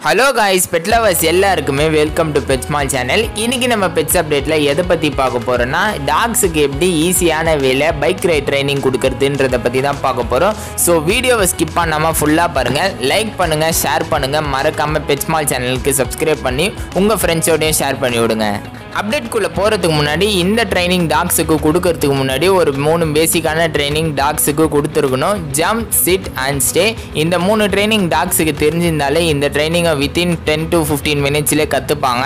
Hello guys pet lovers எல்லாருக்குமே welcome to Petsmall channel இன்னைக்கு நம்ம பெட்ஸ் அப்டேட்டில் எதை பற்றி பார்க்க போகிறோன்னா டாக்ஸுக்கு எப்படி ஈஸியான வேலை பைக் ரைட் ட்ரைனிங் கொடுக்கறதுன்றதை பற்றி தான் பார்க்க போகிறோம் ஸோ வீடியோவை ஸ்கிப் பண்ணாமல் ஃபுல்லாக பாருங்கள் லைக் பண்ணுங்கள் ஷேர் பண்ணுங்கள் மறக்காமல் பெட்ஸ்மால் சேனலுக்கு சப்ஸ்கிரைப் பண்ணி உங்கள் ஃப்ரெண்ட்ஸோடையும் ஷேர் பண்ணி விடுங்க அப்டேட்குள்ளே போகிறதுக்கு முன்னாடி இந்த ட்ரைனிங் டாக்ஸுக்கு கொடுக்கறதுக்கு முன்னாடி ஒரு மூணு பேசிக்கான ட்ரைனிங் டாக்ஸுக்கு கொடுத்துருக்கணும் ஜம்ப் சிட் அண்ட் ஸ்டே இந்த மூணு ட்ரைனிங் டாக்ஸுக்கு தெரிஞ்சிருந்தாலே இந்த ட்ரைனிங்கை வித்தின் டென் டு ஃபிஃப்டீன் மினிட்ஸ்லேயே கற்றுப்பாங்க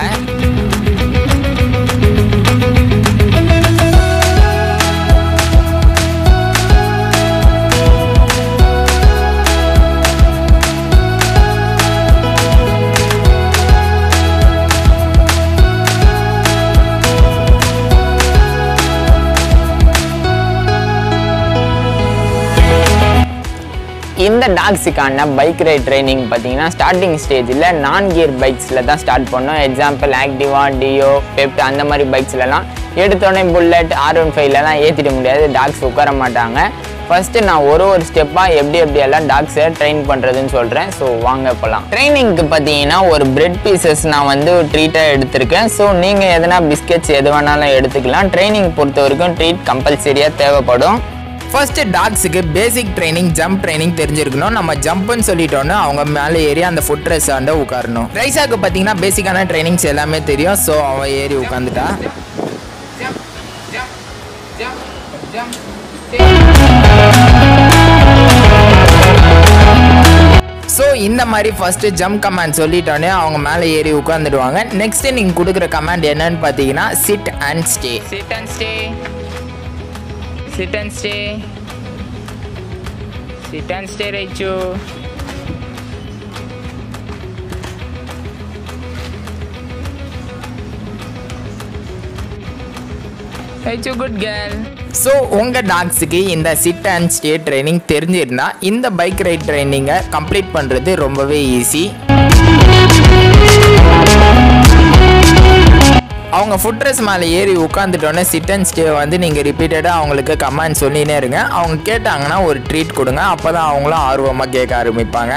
இந்த டாக்ஸுக்கான பைக் ரைட் ட்ரைனிங் பார்த்தீங்கன்னா ஸ்டார்டிங் ஸ்டேஜில் நான் கியர் பைக்ஸில் தான் ஸ்டார்ட் பண்ணோம் எக்ஸாம்பிள் ஆக்டிவா டியோ பெப்ட் அந்த மாதிரி பைக்ஸ்லலாம் எடுத்தோடனே புல்லட் ஆர் ஒன் ஃபைவ்லலாம் ஏற்றிட முடியாது டாக்ஸ் உட்கார மாட்டாங்க ஃபஸ்ட்டு நான் ஒரு ஒரு ஸ்டெப்பாக எப்படி எப்படியெல்லாம் டாக்ஸை ட்ரெயின் பண்ணுறதுன்னு சொல்கிறேன் ஸோ வாங்க போகலாம் ட்ரைனிங்க்கு பார்த்தீங்கன்னா ஒரு பிரெட் பீசஸ் நான் வந்து ட்ரீட்டாக எடுத்திருக்கேன் ஸோ நீங்கள் எதனா பிஸ்கெட்ஸ் எது வேணாலும் எடுத்துக்கலாம் ட்ரைனிங் பொறுத்த வரைக்கும் ட்ரீட் கம்பல்சரியாக தேவைப்படும் ஃபர்ஸ்ட் டாக்ஸுக்கு பேசிக் ட்ரைனிங் ஜம்ப் ட்ரைனிங் தெரிஞ்சிருக்கணும் நம்ம ஜம்ப்னு சொல்லிட்டோன்னா அவங்க மேலே ஏறி அந்த ஃபுட் ரெஸ் ஆண்ட உட்காரணும் ரைசாக்கு பார்த்தீங்கன்னா பேசிக்கான ட்ரைனிங்ஸ் எல்லாமே தெரியும் ஸோ அவன் ஏறி உட்காந்துட்டா ஸோ இந்த மாதிரி ஃபஸ்ட்டு ஜம்ப் கமாண்ட் சொல்லிட்டோன்னே அவங்க மேலே ஏறி உட்காந்துடுவாங்க நெக்ஸ்ட்டு நீங்கள் கொடுக்குற கமாண்ட் என்னன்னு பார்த்தீங்கன்னா sit and stay sit and stay Sit and stay. Sit and stay, Raichu. Raichu, good girl. So உங்கள் டாக்ஸுக்கு இந்த சிட் அண்ட் ஸ்டே ட்ரைனிங் தெரிஞ்சிருந்தா இந்த பைக் ரைட் ட்ரைனிங்கை கம்ப்ளீட் பண்ணுறது ரொம்பவே ஈஸி அவங்க ஃபுட் ட்ரெஸ் மேலே ஏறி உட்காந்துட்டோன்னே சிட் அண்ட் ஸ்டே வந்து நீங்கள் ரிப்பீட்டடாக அவங்களுக்கு கமெண்ட் சொல்லினே இருங்க அவங்க கேட்டாங்கன்னா ஒரு ட்ரீட் கொடுங்க அப்போ தான் அவங்களும் ஆர்வமாக கேட்க ஆரம்பிப்பாங்க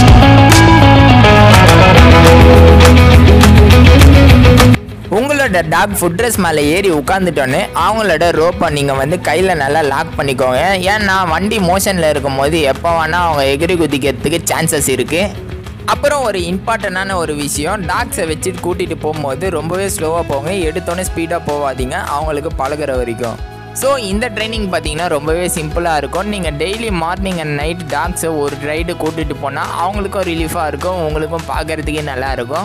உங்களோட டாக் ஃபுட் ட்ரெஸ் மேலே ஏறி உட்காந்துட்டோன்னே அவங்களோட ரோப்பை நீங்கள் வந்து கையில் நல்லா லாக் பண்ணிக்கோங்க ஏன்னா வண்டி மோஷனில் இருக்கும் போது எப்போ வேணால் அவங்க எகிரி குதிக்கிறதுக்கு சான்சஸ் இருக்குது அப்புறம் ஒரு இம்பார்ட்டண்டான ஒரு விஷயம் டாக்ஸை வச்சுட்டு கூட்டிகிட்டு போகும்போது ரொம்பவே ஸ்லோவாக போங்க எடுத்தோன்னே ஸ்பீடாக போகாதீங்க அவங்களுக்கு பழகுற வரைக்கும் ஸோ இந்த ட்ரைனிங் பார்த்தீங்கன்னா ரொம்பவே சிம்பிளாக இருக்கும் நீங்கள் டெய்லி மார்னிங் அண்ட் நைட் டாக்ஸை ஒரு ரைடு கூட்டிகிட்டு போனால் அவங்களுக்கும் ரிலீஃபாக இருக்கும் உங்களுக்கும் பார்க்குறதுக்கே நல்லா இருக்கும்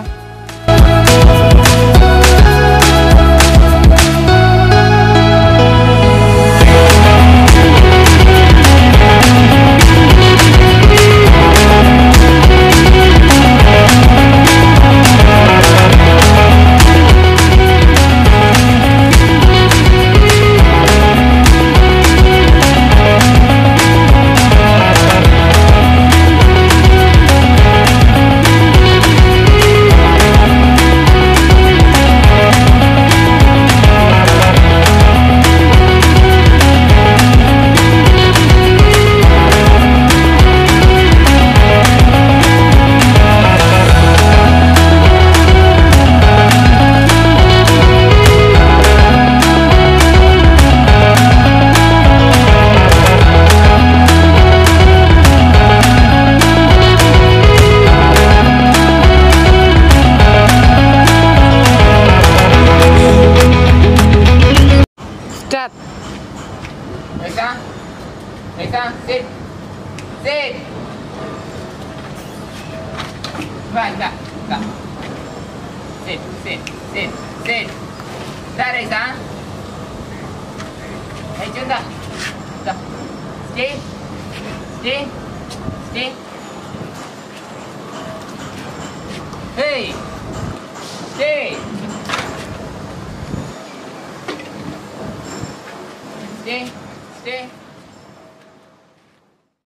Start. Rita. Rita, sit. Sit. Back, back, back. Sit, sit, sit, sit. Dah, Rita. Hey, Jun, dah. Dah. Stay. Stay. Stay. Hey. Stay.